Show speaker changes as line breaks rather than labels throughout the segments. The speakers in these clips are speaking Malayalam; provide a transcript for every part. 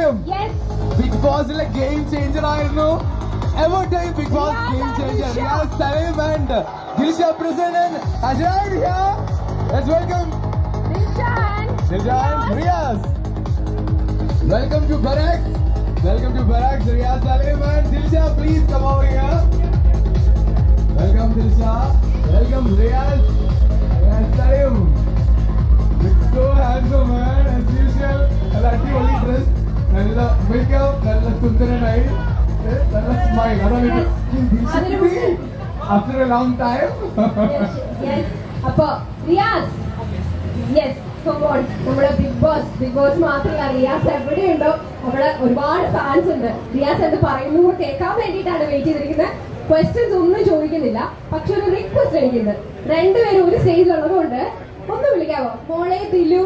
ചോദ്യം
Yes.
ബിഗ് ബോസിലെ ഗെയിം ചേഞ്ചർ ആയിരുന്നു ever time Bigg Boss
Riyaz
game
and
changer
Dilsha.
Riyas Saleem and Dilsha Prasannan Ajay here. Let's welcome
Dilsha and
Dilsha and Riyaz. Welcome to Barak. Welcome to Barak. Riyaz Salim and Dilsha, please come over here. Welcome Dilsha. Welcome Riyaz. Riyaz Salim. Look so handsome man as usual. നല്ല അടിപൊളി ഡ്രസ് നല്ല മേക്കപ്പ് നല്ല സുന്ദരനായി ഏ, നല്ല സ്മൈൽ അതാണ്
അതിന്
after a long time
Yes. അപ്പൊ റിയാസ് യെസ് നമ്മുടെ ബിഗ് ബോസ് ബിഗ് ബോസ് മാത്രമല്ല റിയാസ് എവിടെയുണ്ടോ അവിടെ ഒരുപാട് ഫാൻസ് ഉണ്ട് റിയാസ് എന്ത് പറയുന്നു കേൾക്കാൻ വേണ്ടിയിട്ടാണ് വെയിറ്റ് ചെയ്തിരിക്കുന്നത് ക്വസ്റ്റ്യൻസ് ഒന്നും ചോദിക്കുന്നില്ല പക്ഷെ ഒരു റിക്വസ്റ്റ് എനിക്കുണ്ട് രണ്ടുപേരും ഒരു സ്റ്റേജിൽ ഉള്ളതുകൊണ്ട് ഒന്ന് വിളിക്കാവോ മോളെ ദിലു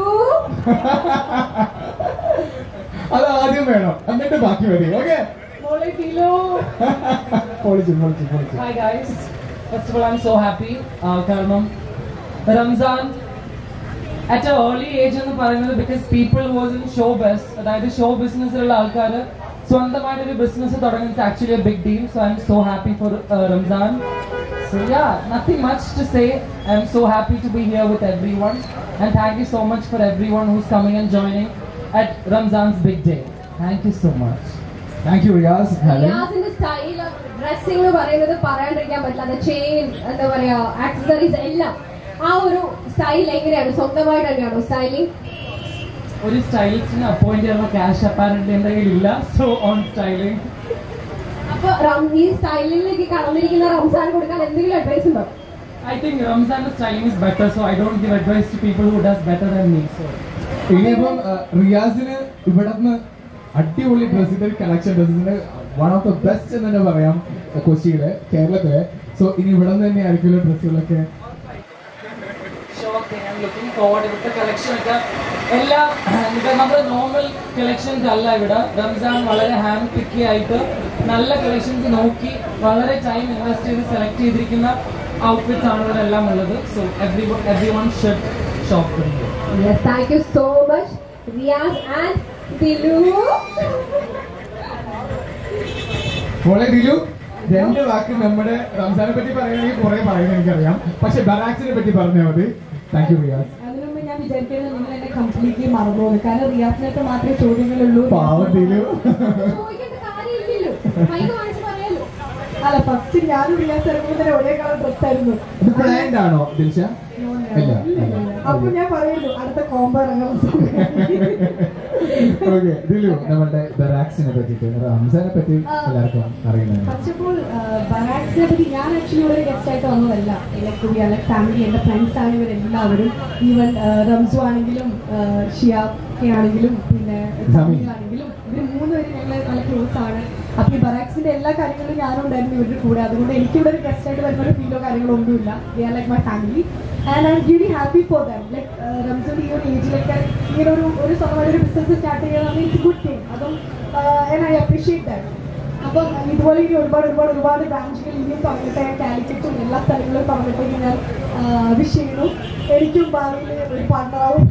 അത് ആദ്യം വേണം എന്നിട്ട് ബാക്കി മതി ഓക്കെ
മോളെ ദിലു
പൊളിച്ചു പൊളിച്ചു പൊളിച്ചു
Hi guys. First of all, I'm so happy. Uh, കാരണം Ramzan at an early age എന്ന് പറയുന്നത് because people was in show biz അതായത് ഷോ ബിസിനസ്സിലുള്ള ആൾക്കാർ സ്വന്തമായിട്ട് ഒരു ബിസിനസ് തുടങ്ങുന്നത് actually a big deal so I'm so happy for Ramzan so yeah nothing much to say I'm so happy to be here with everyone and thank you so much for everyone who's coming and joining at Ramzan's big day thank you so much
thank you Riyas hello
റിയാസിന്റെ സ്റ്റൈൽ ഡ്രസ്സിംഗ് എന്ന് പറയുന്നത് പറയാണ്ടിരിക്കാൻ പറ്റില്ല അത് ചെയിൻ എന്താ പറയാ ആക്സസറീസ് എല്ലാം ആ ഒരു സ്റ്റൈൽ എങ്ങനെയാണ് സ്വന്തമായിട്ട് തന്നെയാണോ സ്റ്റൈലിംഗ്
ഒരു സ്റ്റൈലിസ്റ്റിനെ അപ്പോയിന്റ് ചെയ്യാനുള്ള ക്യാഷ് അപ്പാരന്റ് എന്റെ കയ്യിലില്ല സോ ഓൺ സ്റ്റൈലിംഗ്
അപ്പൊ റം- ഈ സ്റ്റൈലിലേക്ക് കടന്നിരിക്കുന്ന റംസാൻ കൊടുക്കാൻ എന്തെങ്കിലും അഡ്വൈസ് ഉണ്ടോ
I think Ramzan's styling is better, so I don't give advice to people who does better than me. So
ഇനിയിപ്പം ആ, റിയാസിന് ഇവിടുന്ന് അടിപൊളി ഡ്രസ്സിന്റെ കളക്ഷൻ ഡ്രസ്സിന്റെ വൺ ഓഫ് ദ ബെസ്റ്റ് എന്ന് തന്നെ പറയാം കൊച്ചിയിലെ കേരളത്തിലെ സോ ഇനി ഇവിടെ നിന്ന് തന്നെ ആയിരിക്കുമല്ലോ ഡ്രസ്സുകളൊക്കെ
sure thing. I'm looking forward ഇവിടുത്തെ കളക്ഷൻ ഒക്കെ എല്ലാം ഇവിടെ നമ്മുടെ നോർമൽ കളക്ഷൻസ് അല്ല ഇവിടെ റംസാൻ വളരെ ഹാൻഡ് പിക്കി ആയിട്ട് നല്ല കളക്ഷൻസ് നോക്കി വളരെ ടൈം ഇൻവെസ്റ്റ് ചെയ്ത് സെലക്ട് ചെയ്തിരിക്കുന്ന ഔട്ട്ഫിറ്റ്സ് ആണ് ഇവിടെ എല്ലാം ഉള്ളത് so every everyone should shop
yes thank you so much Riyas and Dilu
മോളെ ദിലു രണ്ട് വാക്ക് നമ്മുടെ റംസാനെ പറ്റി പറയുകയാണെങ്കിൽ കുറെ പറയുന്നത് എനിക്കറിയാം പക്ഷെ ബറാക്സിനെ പറ്റി പറഞ്ഞാൽ മതി താങ്ക് യു റിയാസ്
അതിനു മുമ്പ് ഞാൻ വിചാരിക്കുന്നത് നിങ്ങൾ എന്നെ കംപ്ലീറ്റ്ലി മറന്നുപോകും കാരണം റിയാസിനായിട്ട് മാത്രമേ ചോദ്യങ്ങളുള്ളൂ
പാവം ദിലു
ചോദിക്കേണ്ട കാര്യമില്ലല്ലോ മൈക്ക് വാങ്ങിച്ച് പറയാലോ
അല്ല ഫസ്റ്റ് ഞാനും റിയാസ് ഇറങ്ങുമ്പോൾ ഒരേ കളർ ഡ്രസ് ആയിരുന്നു
ഇത് പ്ലാൻഡ് ആണോ ദിൽഷ ഇല്ല
അപ്പൊ ഞാൻ പറയുന്നു അടുത്ത കോംബോ ഇറങ്ങുന്ന സമയത്ത്
ഓക്കെ ദിലു നമ്മളുടെ ബറാക്സിനെ പറ്റിട്ട് റംസാനെ പറ്റി എല്ലാവർക്കും അറിയുന്നതാണ്
ഫസ്റ്റ് ഓഫ് ഓൾ ബറാക്സിനെ പറ്റി ഞാൻ ആക്ച്വലി ഇവിടെ ഗസ്റ്റ് ആയിട്ട് വന്നതല്ല ലൈക്ക് വി ലൈക്ക് ഫാമിലി എൻ്റെ ഫ്രണ്ട്സ് ആണ് ഇവരെല്ലാവരും ഈവൻ റംസു ആണെങ്കിലും ഷിയാബ് ആണെങ്കിലും പിന്നെ സമീർ ആണെങ്കിലും ഇവർ മൂന്ന് പേര് ഞങ്ങൾ നല്ല ക്ലോസ് ആണ് അപ്പൊ ഈ ബറാക്സിന്റെ എല്ലാ കാര്യങ്ങളിലും ഞാനും ഉണ്ടായിരുന്നു ഇവരുടെ കൂടെ അതുകൊണ്ട് എനിക്കിവിടെ ഒരു ഗസ്റ്റ് ആയിട്ട് വരുന്ന ഒരു ഫീലോ കാര്യങ്ങളോ ഒന്നുമില്ല they are like my family and I'm really happy for them like Ramzan ഈ ഒരു ഏജിലൊക്കെ ഇങ്ങനെ ഒരു ഒരു സ്വന്തമായിട്ട് ഒരു ബിസിനസ് സ്റ്റാർട്ട് ചെയ്യുന്നത് ഇറ്റ്സ് ഗുഡ് തിങ് അതും ആൻഡ് ഐ അപ്രീഷിയേറ്റ് ദാറ്റ് അപ്പം ഇതുപോലെ ഇനി ഒരുപാട് ഒരുപാട് ഒരുപാട് ബ്രാഞ്ചുകൾ ഇനിയും തുറന്നിട്ട് കാലിക്കറ്റും എല്ലാ സ്ഥലങ്ങളിലും തുറന്നിട്ട് ഞാൻ വിഷ് ചെയ്യുന്നു എനിക്കും ഭാവിയിൽ ഒരു പാർട്ണറാവും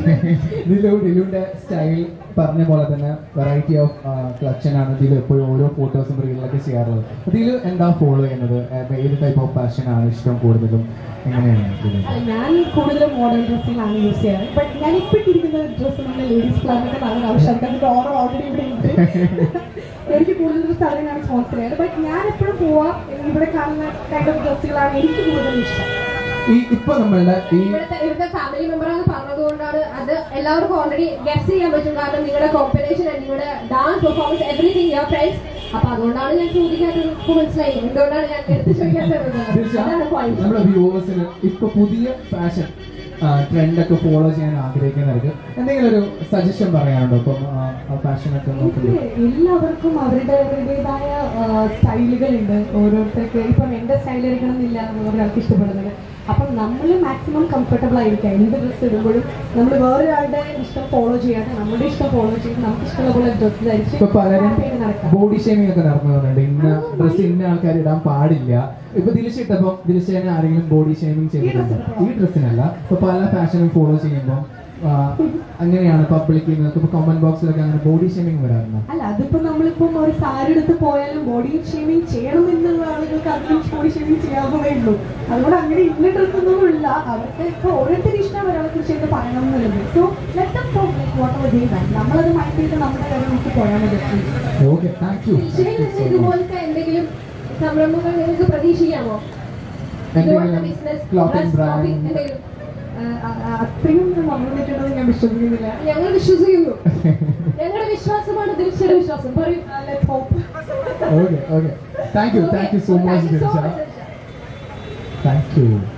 ദിലു ദിലുവിന്റെ സ്റ്റൈൽ പറഞ്ഞ പോലെ തന്നെ വെറൈറ്റി ഓഫ് കളക്ഷൻ ആണ് ദിലു എപ്പോഴും ഓരോ ഫോട്ടോസും റീലിലൊക്കെ ചെയ്യാറുള്ളത് അപ്പൊ ദിലു എന്താ ഫോളോ ചെയ്യുന്നത് ഏ, ഏത് ടൈപ്പ് ഓഫ് ഫാഷൻ ആണ് ഇഷ്ടം കൂടുതലും എങ്ങനെയാണ് ദിലു
അല്ല, ഞാൻ കൂടുതലും മോഡേൺ ഡ്രസ്സിലാണ് യൂസ് ചെയ്യാറ് ബട്ട് ഞാൻ ഇപ്പൊ ഇട്ടിരിക്കുന്ന ഡ്രസ്സ് നമ്മുടെ ലേഡീസ് പ്ലാനൊക്കെ നല്ല ആവശ്യം അതിന്റെ ഓർഡർ ഓൾറെഡി ഇവിടെ ഉണ്ട് എനിക്ക് കൂടുതൽ ഡ്രസ്സ് അതിനാണ് സ്പോൺസർ ചെയ്യാറ് ബട്ട് ഞാൻ എപ്പോഴും പോവാ ഇവിടെ കാണുന്ന കൈൻഡ് ഓഫ് ഡ്രസ്സുകളാണ് എനിക്ക് കൂടുതൽ ഇഷ്ടം
ഈ ഇപ്പൊ നമ്മളുടെ ഈ
ഇവിടുത്തെ ഇവിടുത്തെ ഫാമിലി മെമ്പർ എന്ന് പറഞ്ഞതുകൊണ്ടാണ് അത് എല്ലാവർക്കും ഓൾറെഡി ഗസ് ചെയ്യാൻ പറ്റും കാരണം നിങ്ങളുടെ കോമ്പറ്റീഷൻ നിങ്ങളുടെ dance performance everything your friends അപ്പൊ അതുകൊണ്ടാണ് ഞാൻ ചോദിക്കാത്തത് ഇപ്പൊ മനസ്സിലായി എന്തുകൊണ്ടാണ് ഞാൻ എടുത്ത് ചോദിക്കാത്തത്
ദിൽഷ,
അതാണ് പോയിന്റ്
നമ്മുടെ വ്യൂവേഴ്സിന് ഇപ്പൊ പുതിയ ഫാഷൻ ട്രെൻഡ് ഒക്കെ ഫോളോ ചെയ്യാൻ ആഗ്രഹിക്കുന്നവർക്ക് എന്തെങ്കിലും ഒരു സജഷൻ പറയാനുണ്ടോ ഇപ്പം ഫാഷൻ ഒക്കെ
എനിക്ക്
നോക്കുമ്പോൾ
എല്ലാവർക്കും അവരുടേതായ സ്റ്റൈലുകളുണ്ട് ഓരോരുത്തർക്ക് ഇപ്പം എന്റെ സ്റ്റൈൽ എടുക്കണം എന്നില്ല ഒരാൾക്ക് ഇഷ്ടപ്പെടുന്നത് അപ്പം നമ്മൾ മാക്സിമം കംഫർട്ടബിൾ ആയിരിക്കാം എന്ത് ഡ്രസ്സ് ഇടുമ്പോഴും നമ്മൾ വേറൊരാളുടെ ഇഷ്ടം ഫോളോ ചെയ്യാതെ നമ്മുടെ ഇഷ്ടം ഫോളോ ചെയ്ത് നമുക്ക് ഇഷ്ടമുള്ള പോലെ ഡ്രസ്സ് ധരിച്ച്
ഇപ്പൊ പലരും
happy ആയിട്ട് നടക്കാം
ബോഡി ഷേമിംഗ് ഒക്കെ നടത്തുന്നുണ്ട് ഇന്ന ഡ്രസ് ഇന്ന ആൾക്കാർ ഇടാൻ പാടില്ല ഇപ്പൊ ദിലിച്ചിട്ടപ്പോ ദിലിച്ചേനെ ആരെങ്കിലും ബോഡി ഷേമിംഗ് ചെയ്തിട്ടുണ്ടോ ഈ ഡ്രസ്സിനല്ല ഇപ്പൊ പല ഫാഷനും ഫോളോ ചെയ്യുമ്പോൾ ആ, അങ്ങനെയാണ് പബ്ലിക്കിൽ നിങ്ങൾക്ക് ഇപ്പൊ കമന്റ് ബോക്സിലൊക്കെ അങ്ങനെ ബോഡി ഷേമിങ് വരാറുണ്ടോ
അല്ല അതിപ്പോ നമ്മളിപ്പം ഒരു സാരി എടുത്ത് പോയാലും ബോഡി ഷേമിങ് ചെയ്യണമെന്നുള്ള ആളുകൾക്ക് അതിലും ബോഡി ഷേമിങ് ചെയ്യാവുന്നതേ ഉള്ളൂ അതുകൊണ്ട് അങ്ങനെ ഇന്ന ഡ്രസ് ഒന്നും ഇല്ല അവർക്ക് ഇപ്പൊ ഓരോരുത്തരും ഇഷ്ടം ഒരാളെ കുറിച്ച് എന്ത് പറയണം എന്നുള്ളത് സോ ലെറ്റ് വാട്ട് അവർ ചെയ്താൽ നമ്മളത് മൈൻഡ് ചെയ്ത് നമ്മുടെ കാര്യം നമുക്ക് പോയാൽ മതി
ഓക്കെ താങ്ക് യു
ദിൽഷയിൽ നിന്ന് ഇതുപോലത്തെ എന്തെങ്കിലും സംരംഭങ്ങൾ നിങ്ങൾക്ക് പ്രതീക്ഷിക്കാമോ ഇതുപോലത്തെ ബിസിനസ്
ക്ലോത്തിങ് ബ്രാൻഡ്
എന്തെങ്കിലും
അത്രയും നമ്മൾ പറ്റുന്നത് ഞാൻ വിശ്വസിക്കുന്നില്ല
ഞങ്ങൾ വിശ്വസിക്കുന്നു ഞങ്ങളുടെ വിശ്വാസമാണ് ദിൽഷയുടെ വിശ്വാസം പറയൂ
let hope
okay okay thank you thank you so much
Thank you so
Dilsha
much, Dilsha.
Thank U